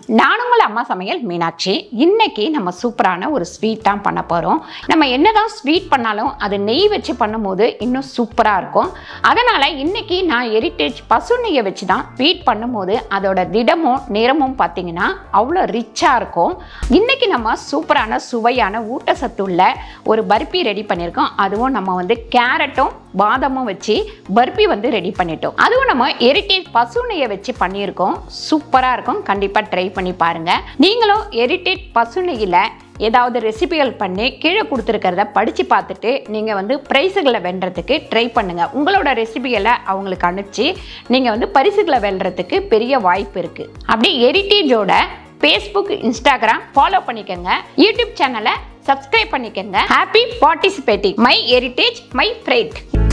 நான் உங்கள் அம்மா சமையல் மீனாட்சி இன்னைக்கு நம்ம சூப்பரான ஒரு ஸ்வீட் தான் பண்ண போகிறோம் நம்ம என்னதான் ஸ்வீட் பண்ணாலும் அது நெய் வச்சு பண்ணும்போது இன்னும் சூப்பராக இருக்கும் அதனால் இன்னைக்கு நான் ஹெரிட்டேஜ் பசு நெய்யை வச்சு தான் ஸ்வீட் பண்ணும்போது அதோட திடமும் நிறமும் பார்த்தீங்கன்னா அவ்வளோ ரிச்சாக இருக்கும் இன்னைக்கு நம்ம சூப்பரான சுவையான ஊட்டச்சத்துள்ள ஒரு பர்பி ரெடி பண்ணியிருக்கோம் அதுவும் நம்ம வந்து கேரட்டும் பாதாமும் வச்சு பர்பி வந்து ரெடி பண்ணிட்டோம் அதுவும் நம்ம ஹெரிட்டேஜ் பசு நெய்யை வச்சு பண்ணியிருக்கோம் சூப்பராக இருக்கும் கண்டிப்பாக ட்ரை பண்ணி பாருங்க நீங்களும் ஹெரிட்டேஜ் பசு நெய்யில் ஏதாவது ரெசிபிகள் பண்ணி கீழே கொடுத்துருக்கிறத படித்து பார்த்துட்டு நீங்கள் வந்து ப்ரைஸுகளை வெல்றதுக்கு ட்ரை பண்ணுங்கள் உங்களோட ரெசிபிகளை அவங்களுக்கு அனுப்பிச்சு நீங்கள் வந்து பரிசுகளை வெல்றதுக்கு பெரிய வாய்ப்பு இருக்குது அப்படி ஹெரிட்டேஜோட ஃபேஸ்புக் இன்ஸ்டாகிராம் ஃபாலோ பண்ணிக்கோங்க யூடியூப் சேனலை சப்ஸ்கிரைப் பண்ணிக்கோங்க happy participating my heritage my fried